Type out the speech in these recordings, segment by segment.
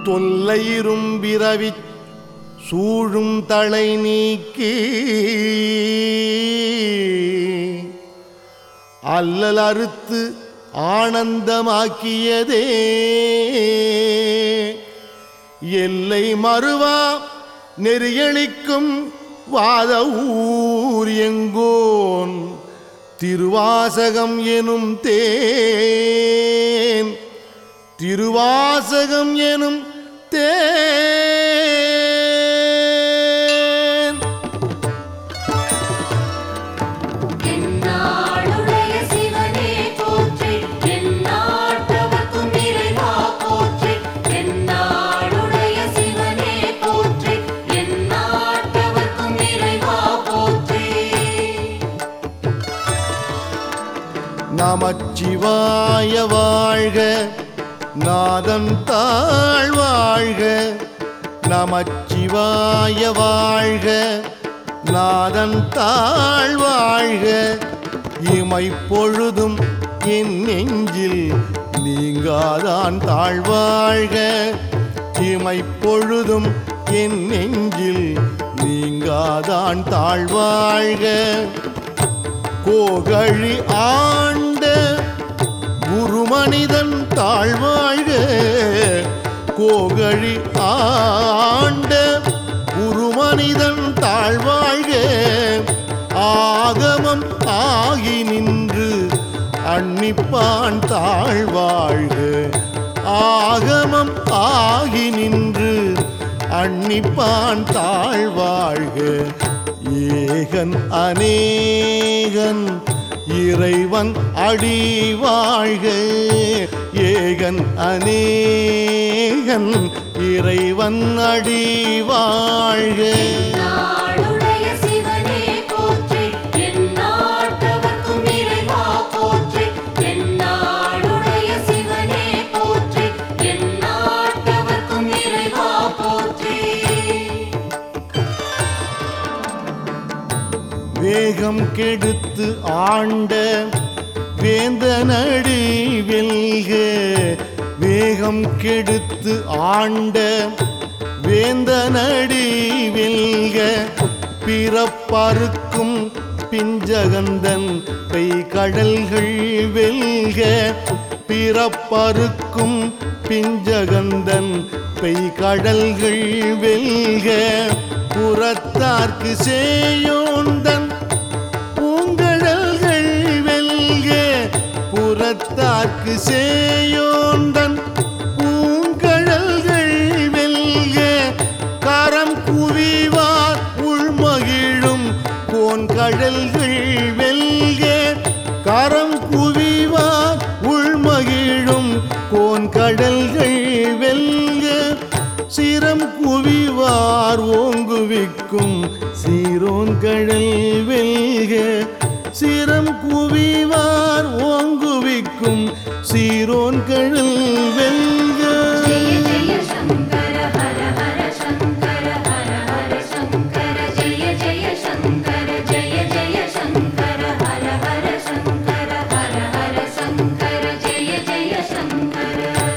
தொல்லையிரும் பிறவி சூழும் தலை நீக்கி அல்லல் அறுத்து ஆனந்தமாக்கியதே எல்லை மறுவா நெறியளிக்கும் வாத ஊர் எங்கோன் திருவாசகம் எனும் தேன் திருவாசகம் எனும் தேன் எந்நாளுடைய சிவனே போற்றி எந்நாட்டவர்க்கும் இறைவா போற்றி எந்நாளுடைய சிவனே போற்றி எந்நாட்டவர்க்கும் இறைவா போற்றி நமச்சிவாய வாழ்க நாதம் தாழ் வாழ்க நமச்சிவாய வாழ்க நாதன் தாழ் வாழ்க இமை பொழுதும் என் நெஞ்சில் நீங்காதான் தாழ்வாழ்க இமை பொழுதும் என் நெஞ்சில் நீங்காதான் தாழ்வாழ்க கோகழி ஆண்ட குருமனிதன் தாழ்வாழ்க கோகழி ஆண்ட குருமனிதன் தாழ்வாழ்க ஆகமம் ஆகி நின்று அன்னிப்பான் தாழ்வாழ்க ஆகமம் ஆகி நின்று அன்னிப்பான் தாழ்வாழ்க ஏகன் அநேகன் இறைவன் அடி வாழ்க ஏகன் அநேகன் இறைவன் அடி வாழ்க நாளுடைய சிவனே போற்றி எந்நாட்டவர்க்கும் இறைவா போற்றி எந்நாளுடைய சிவனே போற்றி எந்நாட்டவர்க்கும் இறைவா போற்றி வேகம் கெடுத்து ஆண்ட வேந்தனடி வெல்க வேகம் கெடுத்து ஆண்ட வேந்தனடி வெல்க பிறப்பறுக்கும் பிஞ்சகந்தன் பெய் கடல்கள் வெல்க பிறப்பறுக்கும் பிஞ்சகந்தன் பெய் கடல்கள் வெல்க புறத்தார்க்கு சேயோந்தன் பூங்கடல்கள் வெல்க புறத்தார்க்கு சேயோந்தன் பூங்கடல்கள் வெல்க கரம் குவிவார் உள்மகிழும் கோன்கடல்கள் வெல்க கரம் குவிவார் உள்மகிழும் கோன்கடல்கள் வெல்க சிரம் குவிவார் ஓங்குவிக்கும் சீரோன் கடல் வெல்க சிரம் குவிவார் ஓங்குவிக்கும் சீரோன் கடல் வெல்க ஜெய ஜெய சங்கர ஹர ஹர சங்கர ஹர ஹர சங்கர ஜெய ஜெய சங்கர ஜெய ஜெய சங்கர ஹர ஹர சங்கர ஹர ஹர சங்கர ஜெய ஜெய சங்கர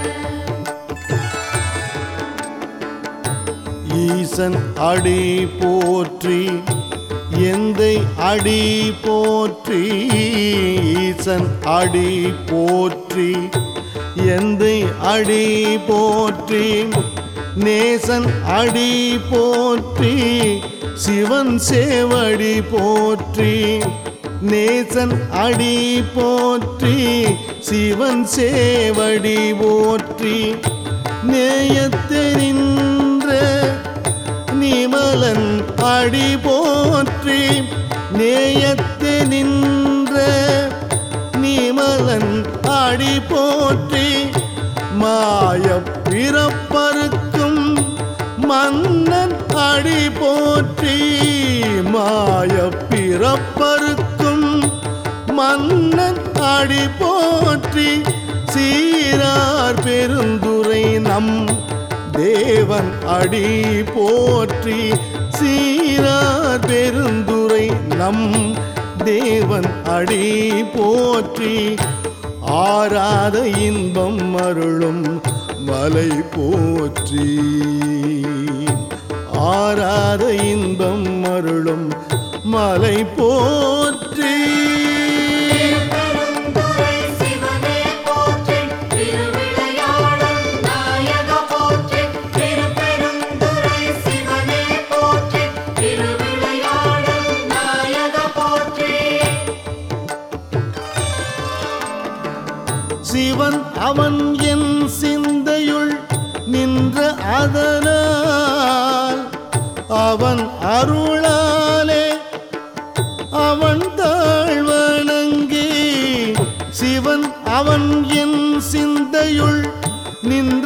ஈசன் அடி போற்றி எந்தை அடி போற்றி ஈசன் அடி போற்றி எந்தை அடி போற்றி நேசன் அடி போற்றி சிவன் சேவடி போற்றி நேசன் அடி போற்றி சிவன் சேவடி போற்றி நேயத்தெரின்ற நிமலன் அடி போற்றி நேயத்து நின்ற நிமலன் அடி போற்றி மாய பிறப்பறுக்கும் மன்னன் அடி போற்றி மாய பிறப்பறுக்கும் மன்னன் அடி போற்றி சீரார் பெருந்துரை நம் தேவன் அடி போற்றி சீரார் பெருந்துரை நம் தேவன் அடி போற்றி ஆராத இன்பம் அருளும் மலை போற்றி ஆராத இன்பம் அருளும் மலை போற்றி பெருந்துரை சிவனே போற்றி திருவிளையாடல் நாயக போற்றி திருப்பெருந்துரை சிவனே போற்றி திருவிளையாடல் நாயக போற்றி சிவன் அவன் என் சிந்தையுள் நின்ற அதனால் அவன் அருளாலே அவன் தாழ்வணங்கி சிவன் அவன் என் சிந்தையுள் நின்ற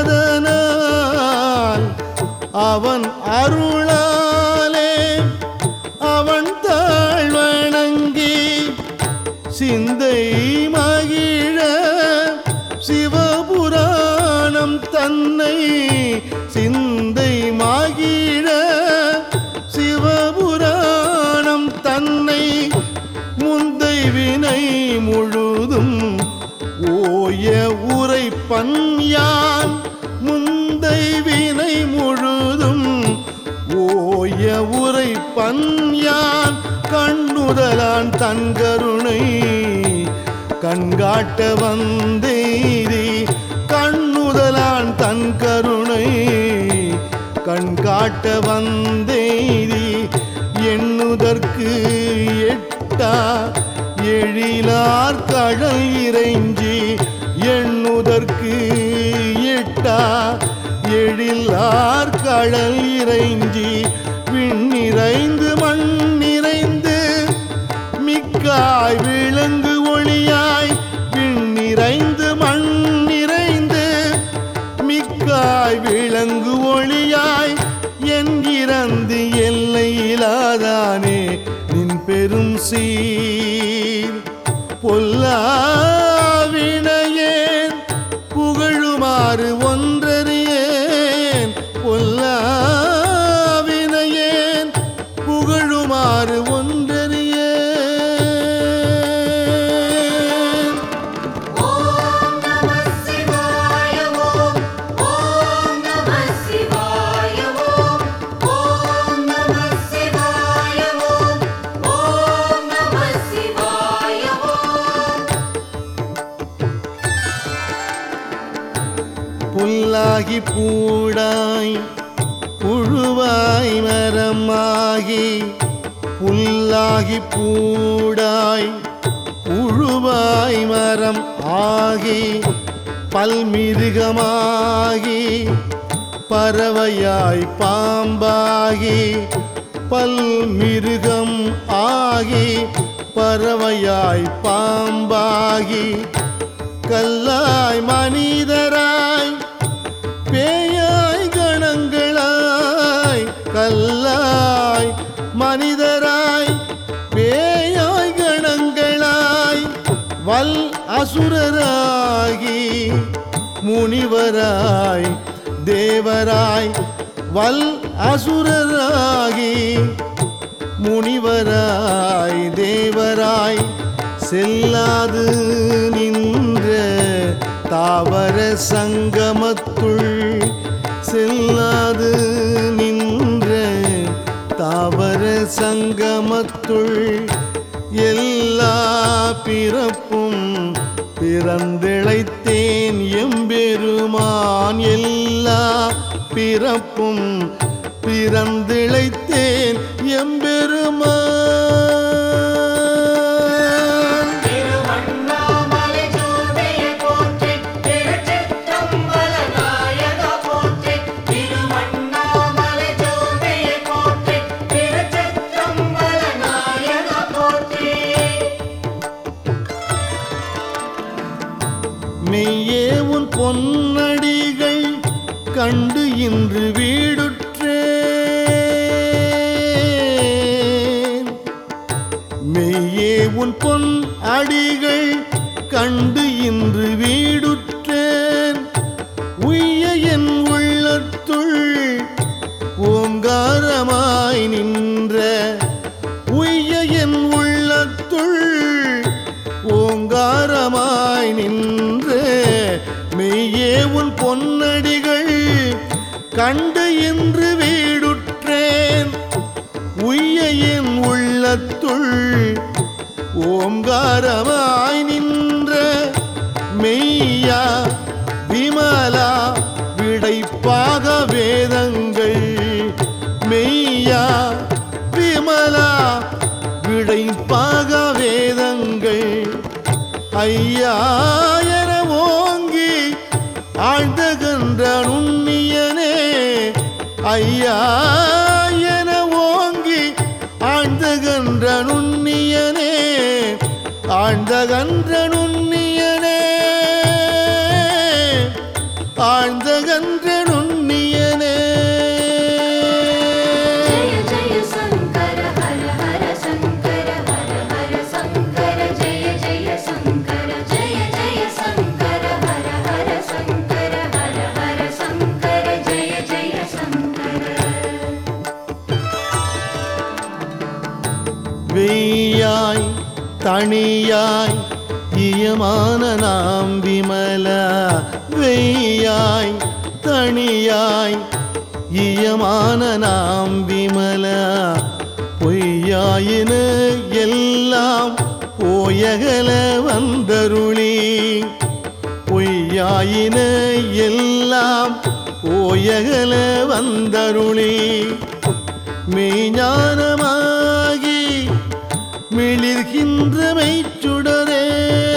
அதனால் அவன் அருளாலே அவன் தாழ்வணங்கி சிந்தை மகிழ சிவபுராணம் தன்னை சிந்தை மகிழ சிவபுராணம் தன்னை முந்தை வினை முழுதும் ஓய உரைப்பன் யான் முந்தை வினை முழுதும் ஓய உரை பன்யான் கண்ணுதலான் தன் கருணை கண்காட்ட வந்தேரி கண்ணுதலான் தன் கருணை கண்காட்ட வந்தேரி எண்ணுதற்கு எட்டா எழிலார் கடல் இறைஞ்சி எண்ணுதற்கு எட்டா எழிலார் கடல் இறைஞ்சி விண்ணிறைந்து மண் நிறைந்து மிக்காய் விளங்கு ஒளியாய் விண்ணிறைந்து மண் நிறைந்து மிக்காய் விளங்கு ஒளியாய் என்கிறந்து எல்லையிலாதானே நின் பெரும் சீர் பொல்லாவினையேன் புகழுமாறு ஒன்றறியேன் பொல்லாவினையேன் புகழுமாறு ஒன்றறியேன் ஓம் நம சிவாய ஓம் ஓம் நம சிவாய ஓம் ஓம் நம சிவாய ஓம் ஓம் நம சிவாய ஓம் புல்லாகி பூடாய் புழுவாய் மரமாகி புல்லாகி பூடாய் புழுவாய் மரம் ஆகி பல்மிருகமாகி பறவையாய் பாம்பாகி பல்மிருகம் ஆகி பறவையாய் பாம்பாகி கல்லாய் மனிதராய் பேயாய் கணங்களாய் கல்லாய் மனிதராய் பேயாய் கணங்களாய் வல் அசுரராகி முனிவராய் தேவராய் வல் அசுரராகி முனிவராய் தேவராய் செல்லாது நின்ற தாவர சங்கமத்துள் செல்லாது நின்ற தாவர சங்கமத்துள் எல்லா பிறப்பும் பிறந்திழைத்தேன் எம்பெருமான் எல்லா பிறப்பும் பிறந்திழைத்தேன் எம்பெருமான் திருவண்ணாமலை சூடிய போற்றி திருச்சிற்றம்பல நாயக போற்றி திருவண்ணாமலை சூடிய போற்றி திருச்சிற்றம்பல நாயக போற்றி மெய்யே உன் பொன்னடிகள் கண்டு இன்று வீடுற்றேன் மெய்யே உன் பொன் அடிகள் கண்டு இன்று வீடுற்றேன் உய்ய என் உள்ளத்துள் ஓங்காரமாய் நின்ற உய்ய என் உள்ளத்துள் ஓங்காரமாய் நின்ற மெய்யே உன் பொன்னடிகள் கண்டு இன்று வீடுற்றேன் உய்ய என் உள்ளத்துள் ஓங்காரமாய் நின்ற மெய்யா விமலா விடைப்பாக வேதங்கள் மெய்யா விமலா விடைப்பாக வேதங்கள் ஐயா என ஓங்கி ஆழ்ந்தகன்ற நுண்ணியனே ஐயா என ஓங்கி ஆழ்ந்தகன்ற நுண்ணியனே ஆழ்ந்தகன்ற நுண்ணியனே ஆழ்ந்தகன்ற நுண்ணியனே जय जय शङ्कर हर हर शङ्कर हर हर शङ्कर जय जय शङ्कर जय जय शङ्कर हर हर शङ्कर हर हर शङ्कर जय जय शङ्कर வெய்யாய் தனியாய் இயமான நாம் விமல வெய்யாய் தனியாய் இயமான நாம் விமல பொய்யாயின எல்லாம் போயகல வந்தருளி பொய்யாயின எல்லாம் போயகல வந்தருளி மெய்ஞானமாகி மிளிர்கின்ற மெய்ச்சுடரே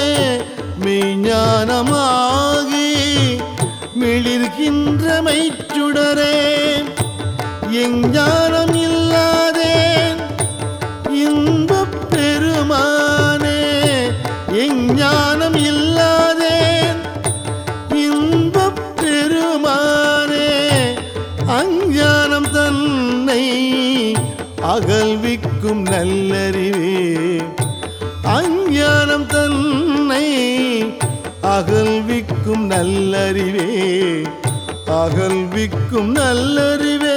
மெய்ஞானமாகி மிளிர்கின்ற மெய்ச்சுடரே எஞ்ஞானம் இல்லாதேன் இன்பப் பெருமானே எஞ்ஞானம் இல்லாதேன் இன்பப் பெருமானே அஞ்ஞானம் தன்னை அகல்விக்கும் நல்லறிவே அஞ்ஞானம் தன்னை அகல்விக்கும் நல்லறிவே அகல்விக்கும் நல்லறிவே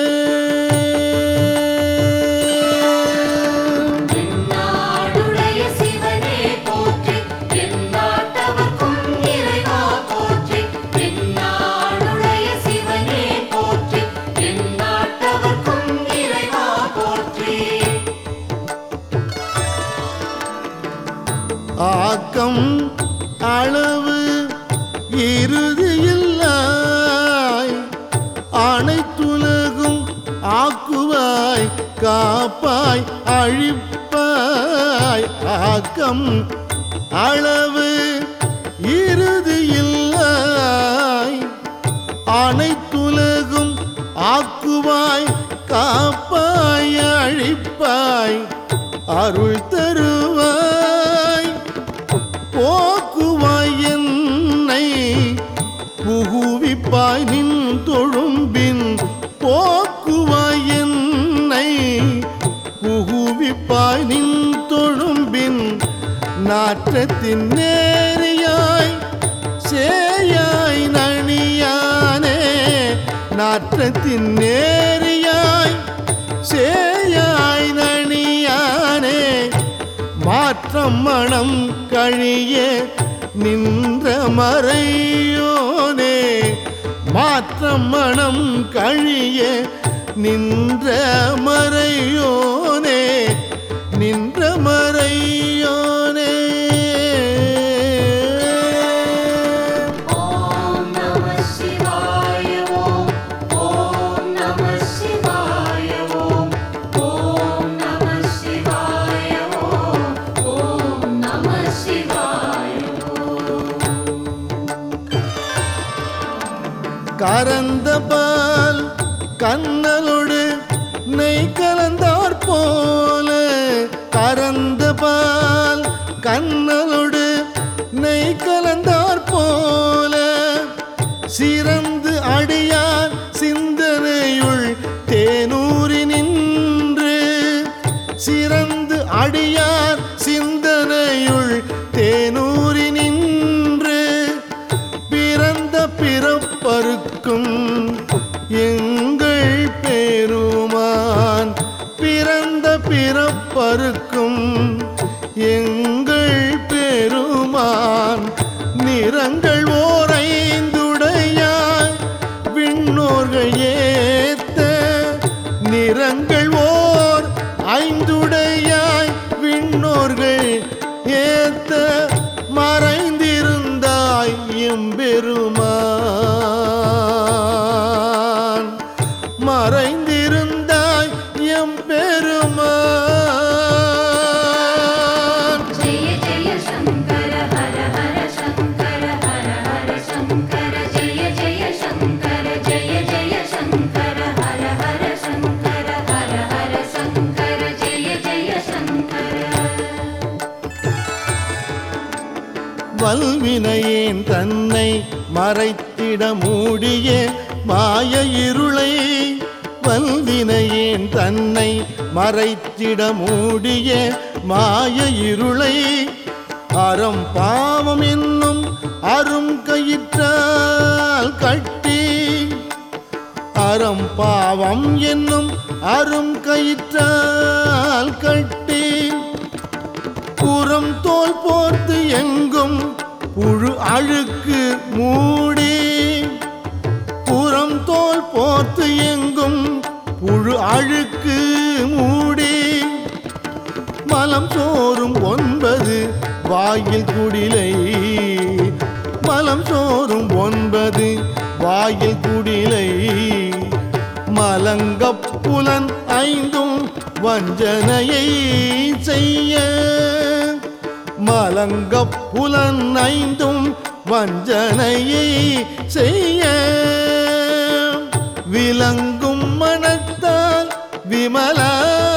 நாடுடைய சிவனே போற்றி எந்நாட்டவர்க்கும் இறைவா போற்றி எந்நாடுடைய சிவனே போற்றி எந்நாட்டவர்க்கும் இறைவா போற்றி ஆக்கம் அளவு இறுதியில்லாய் அனைத்துலகும் ஆக்குவாய் காப்பாய் அழிப்பாய் ஆக்கம் அளவு இறுதியில்லாய் அனைத்துலகும் ஆக்குவாய் காப்பாய் அழிப்பாய் அருள் தருவாய் போக்குவாய் என்னை புகுவிப்பாய் நின் தொழும்பின் போக்குவாய் என்னை புகுவிப்பாய் நின் தொழும்பின் நாற்றத்தின் நேரியாய் சேயாய் நணியானே நாற்றத்தின் நேரியாய் சேயாய் நணியானே மாற்றம் மனம் கழிய நின்ற மறையோனே மாற்றம் மனம் கழிய நின்ற மறையோனே நின்ற மறையோனே ॐ नमः शिवाय ॐ ॐ नमः शिवाय ॐ ॐ नमः शिवाय ॐ ॐ नमः शिवाय கரந்த பால் கண்ணலோடு நெய் கலந்தார் போல கரந்த பால் கண்ணலோடு நெய் கலந்தார் போல சிறந்து அடியார் சிந்தனையுள் தேனூரி நின்று சிறந்து அடியார் சிந்தனையுள் தேனூரி நின்று பிறந்த பிறப்பருக்கும் எங்கள் பெருமான் பிறந்த பிறப்பருக்கும் எங்கள் பெருமான் நிறங்கள் ஓரைந்துடையான் பெருமான் மறைந்திருந்தாய் எம் பெருமான் ஜெய ஜெய சங்கர ஹர ஹர சங்கர ஹர ஹர சங்கர ஜெய ஜெய சங்கர ஜெய ஜெய சங்கர ஹர ஹர சங்கர ஹர ஹர சங்கர ஜெய ஜெய சங்கர வல்வினையேன் தன்னை மறைத்திட மூடிய மாய இருளை வல்வினையேன் தன்னை மறைத்திட மூடிய மாய இருளை அறம் பாவம் என்னும் அரும் கயிற்றால் கட்டி அறம் பாவம் என்னும் அரும் கயிற்றால் கட்டி புறம் தோல் போர்த்து எங்கும் புழு அழுக்கு மூடி புறம் தோல் போர்த்து எங்கும் புழு அழுக்கு மூடி மலம் சோறும் ஒன்பது வாயில் குடிலை மலம் சோறும் ஒன்பது வாயில் குடிலை மலங்கப்புலன் ஐந்தும் வஞ்சனையை செய்ய மலங்கப்புலன் ஐந்தும் வஞ்சனையை செய்ய விளங்கும் மனத்தால் விமலா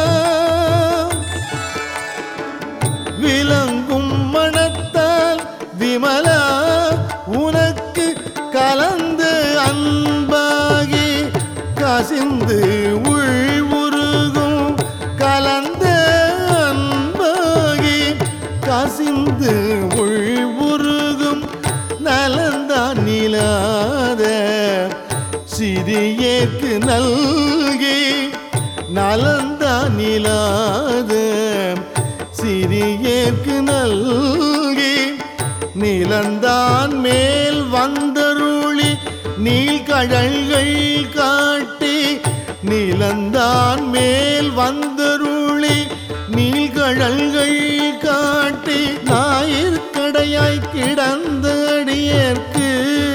விளங்கும் மனத்தால் விமலா உனக்கு கலந்து அன்பாகி கசிந்து உள் உருகும் கலந்த அன்பாகி கசிந்து உள் உருகும் நலந்தான் நிலாத சிறியேற்கு நல்கி நலந்தான் நிலாத சிறியேற்கு நல்கி நிலந்தான் மேல் வந்தருளி நீழ்கழல்கள் காட்டி நிலந்தான் மேல் வந்தருளி நீழ்கழல்கள் காட்டி ஞாயிற்கடையாய் கிடந்த அடியேற்கு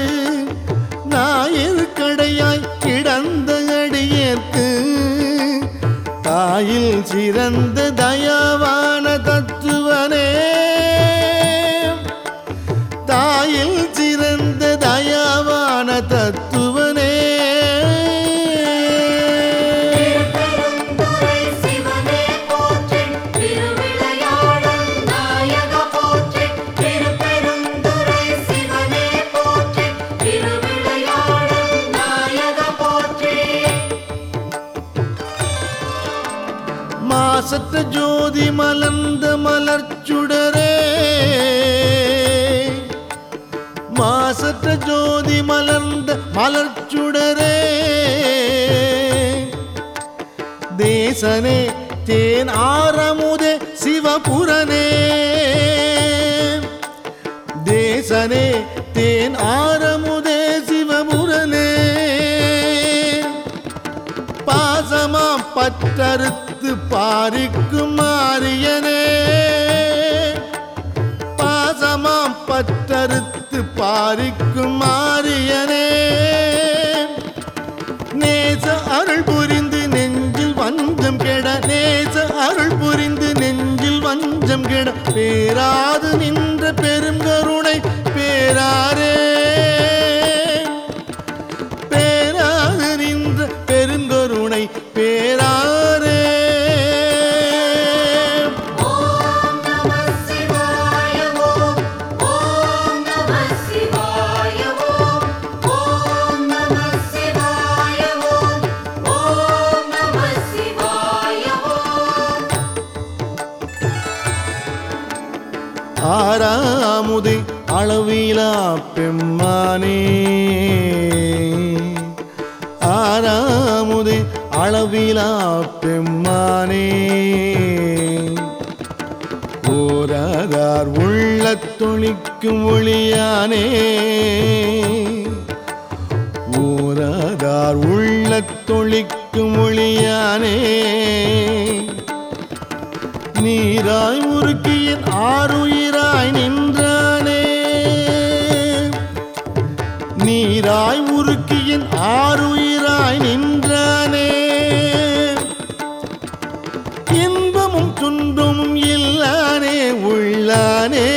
ஞாயிற்கடையாய் கிடந்த அடியேற்கு தாயில் சிறந்த தயவான தத்துவனே தாயில் சிறந்த தயவான தத்துவனே பெருந்துரை சிவனே போற்றி திருவிளையாடல் நாயக போற்றி திருப்பெருந்துரை சிவனே போற்றி திருவிளையாடல் நாயக போற்றி மாசற்ற ஜோதி மலர்ந்த மலர்ச்சுடரே மாசற்ற ஜோதி மலர்ந்த மலர்ச்சுடரே தேசனே தேன் ஆரமுதே சிவபுரனே தேசனே தேன் ஆரமுதே சிவபுரனே பாசமாம் பற்றறுத்து பாரிக்கும் மாரியனே பாசமாம் பற்றறுத்து பாரிக்கும் மாரியனே நேச அருள் புரிந்து நெஞ்சில் வஞ்சம் கெட நேச அருள் புரிந்து நெஞ்சில் வஞ்சம் கெட பேராது நின்ற பெரும் கருணை பேராரே பேராது நின்ற பெருங்கருணை பேராரே ஓம் நம சிவாய ஓம் ஓம் நம சிவாய ஓம் ஓம் நம சிவாய ஓம் ஓம் நம சிவாய ஓம் ஆறாமுது அளவிலா பெம்மானே ஆறாமுது அளவிலா பெம்மானே ஓராதார் உள்ளத் தொழிக்கும் ஒளியானே ஓராதார் உள்ளத் தொழிக்கும் ஒளியானே நீராய் உருக்கியின் ஆறுயிராய் நின்றானே நீராய் உருக்கியின் ஆறுயிராய் நின்றானே இன்பமும் துன்பமும் இல்லானே உள்ளானே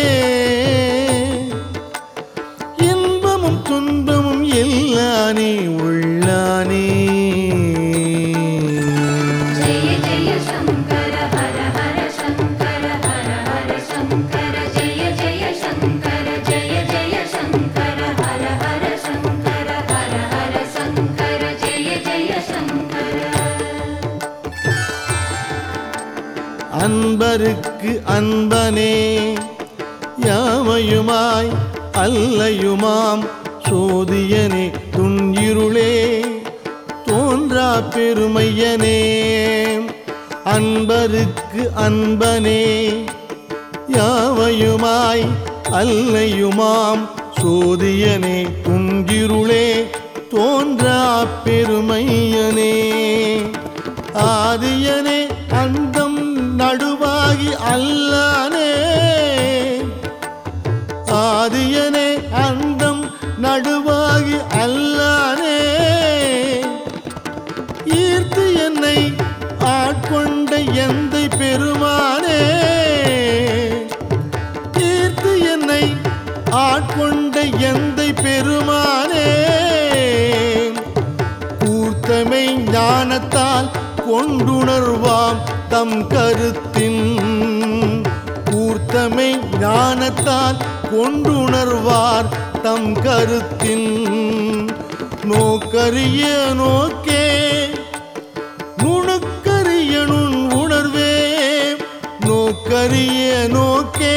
இன்பமும் துன்பமும் இல்லானே உள்ளானே जय जय शङ्कर हर हर शङ्कर हर हर शङ्कर जय जय शङ्कर जय जय शङ्कर हर हर शङ्कर हर हर शङ्कर जय जय शङ्कर அன்பருக்கு அன்பனே யாவையுமாய் அல்லையுமாம் சோதியனே துன்யிருளே தோன்றா பெருமையனே அன்பருக்கு அன்பனே யாவையுமாய் அல்லையுமாம் சோதியனே துன்கிருளே தோன்றா பெருமையனே ஆதியனே அந்தம் நடுவாகி அல்லானே ஆதியனே அந்தம் நடுவாகி அல்லானே ஈர்த்து என்னை ஆட்கொண்ட எந்தை பெருமானே ஈர்த்து என்னை ஆட்கொண்ட எந்தை பெருமானே கூர்த்தமை ஞானத்தால் கொண்டுணர்வாம் தம் கருத்தின் கூர்த்தமை ஞானத்தால் கொண்டுணர்வார் தம் கருத்தின் நோக்கரிய நோக்கே நுணுக்கரிய நுண் உணர்வே நோக்கரிய நோக்கே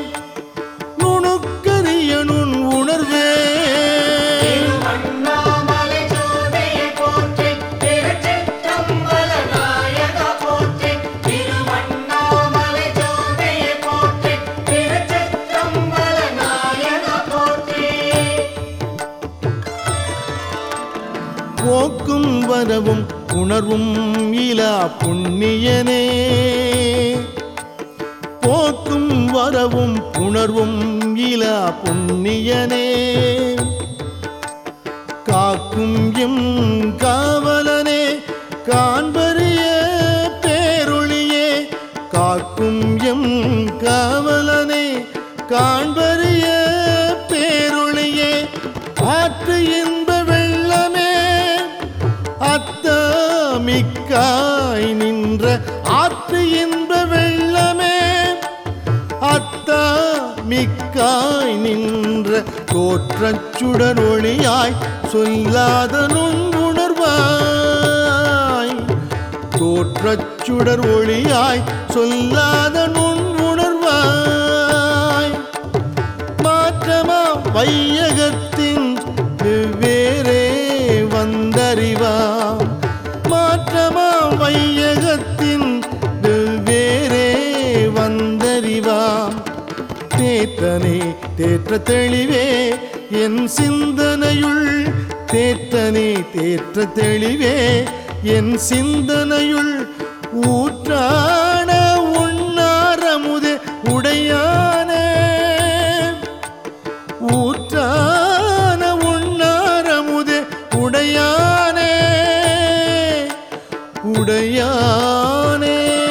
நுணுக்கரிய நுண் உணர்வே திருவண்ணாமலை ஜோதியை போற்றி திருச்சிற்றம்பல நாயக போற்றி திருவண்ணாமலை ஜோதியை போற்றி திருச்சிற்றம்பல நாயக போற்றி போக்கும் வரவும் உணர்வும் இலா புண்ணியனே போக்கும் வரவும் உணர்வும் இலா புண்ணியனே காக்கும் எம் காவலனே காண்பரிய பேரொளியே காக்கும் எம் காவலனே காண்பரிய பேரொளியே ஆற்று இன்ப வெள்ளமே அத்தமிக்காய் நின்ற ஆற்று இன்ப வெள்ளமே அத்தா மிக்காய் நின்ற தோற்றச் சுடர் ஒளியாய் சொல்லாத நுண்ணுணர்வாய் தோற்றச் சுடர் ஒளியாய் சொல்லாத நுண்ணுணர்வாய் மாற்றமா வையகத்தின் வெவ்வேறே வந்தறிவாம் மாற்றமா வையகத்தின் வெவ்வேறே வந்தறிவாம் தேற்றனே தேற்ற தெளிவே என் சிந்தனையுள் தேற்றனே தேற்ற தெளிவே என் சிந்தனையுள் ஊற்றான உண்ணாரமுதே உடையானே ஊற்றான உண்ணாரமுதே உடையானே உடையானே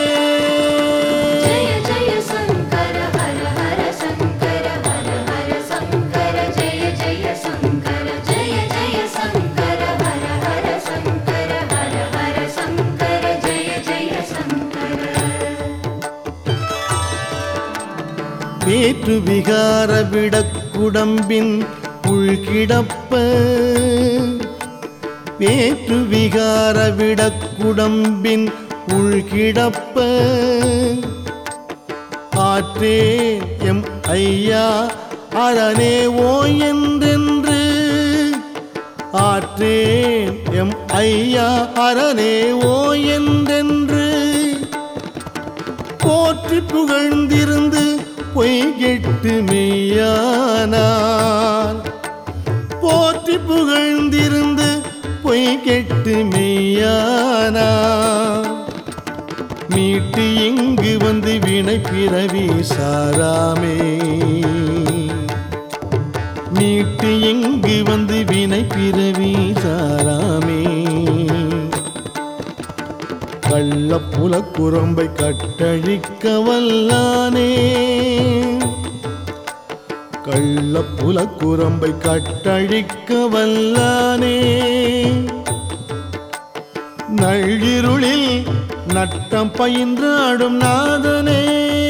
जय जय शङ्कर हर हर शङ्कर हर हर शङ्कर जय जय शङ्कर जय जय शङ्कर हर हर शङ्कर हर हर शङ्कर जय जय शङ्कर வேற்று விகார விடக்குடம்பின் உள்கிடப்ப வேற்று விகார விடக்குடம்பின் உள்கிடப்ப ஆற்றே எம் ஐயா அரணே ஓ என்றென்று ஆற்றேன் எம் ஐயா அரணே ஓ என்றென்று போற்றி புகழ்ந்திருந்து பொய் கெட்டு மெய்யானார் போற்றி புகழ்ந்திருந்து பொய் கெட்டு மெய்யானார் மீட்டு இங்கு வந்து வினை பிறவி சாராமே மீட்டு இங்கு வந்து வினை பிறவி சாராமே கள்ளப்புல குரம்பை கட்டழிக்க வல்லானே கள்ளப்புல குரம்பை கட்டழிக்க வல்லானே நள்ளிருளில் நட்டம் பயின்றாடும் நாதனே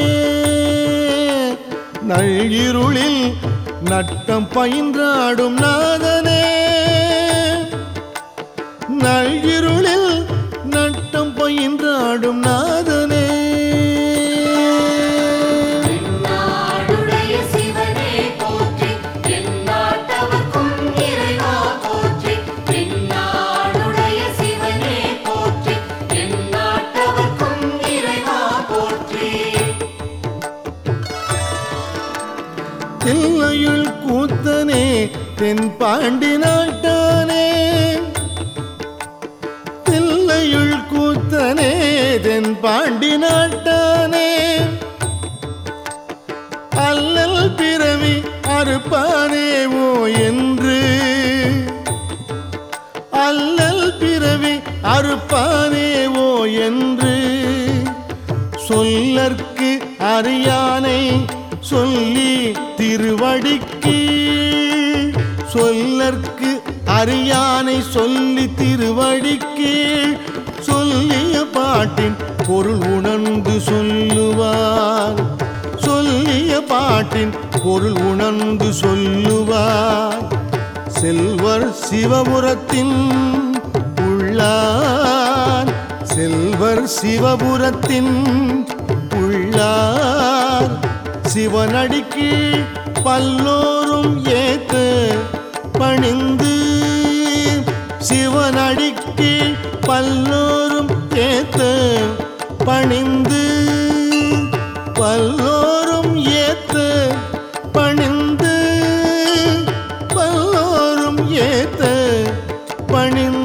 நள்ளிருளில் நட்டம் பயின்றாடும் நாதனே நள்ளிருளில் நட்டம் பயின்றாடும் நாதனே நாடுடைய சிவனே போற்றி எந்நாட்டவர்க்கும் இறைவா போற்றி எந்நாடுடைய சிவனே போற்றி எந்நாட்டவர்க்கும் இறைவா போற்றி தில்லையுள் கூத்தனே தென் பாண்டி நாட்டானே தில்லையுள் கூத்தனே தென் பாண்டி நாட்டானே அல்லல் பிறவி அறுப்பானேவோ என்று அல்லல் பிறவி அறுப்பானேவோ என்று சொல்லற்கு அறியானை சொல்லி திருவடிக்கு சொல்லற்கு அறியானை சொல்லி திருவடிக்கு சொல்லிய பாட்டின் பொருள் உணர்ந்து சொல்லுவார் சொல்லிய பாட்டின் பொருள் உணர்ந்து சொல்லுவார் செல்வர் சிவபுரத்தின் உள்ளார் செல்வர் சிவபுரத்தின் உள்ளார் சிவனடிக்கு பல்லோரும் ஏத்த பணிந்து சிவனடிக்கு பல்லோரும் ஏத்த பணிந்து பல்லோரும் ஏத்த பணிந்து பல்லோரும் ஏத்த பணிந்து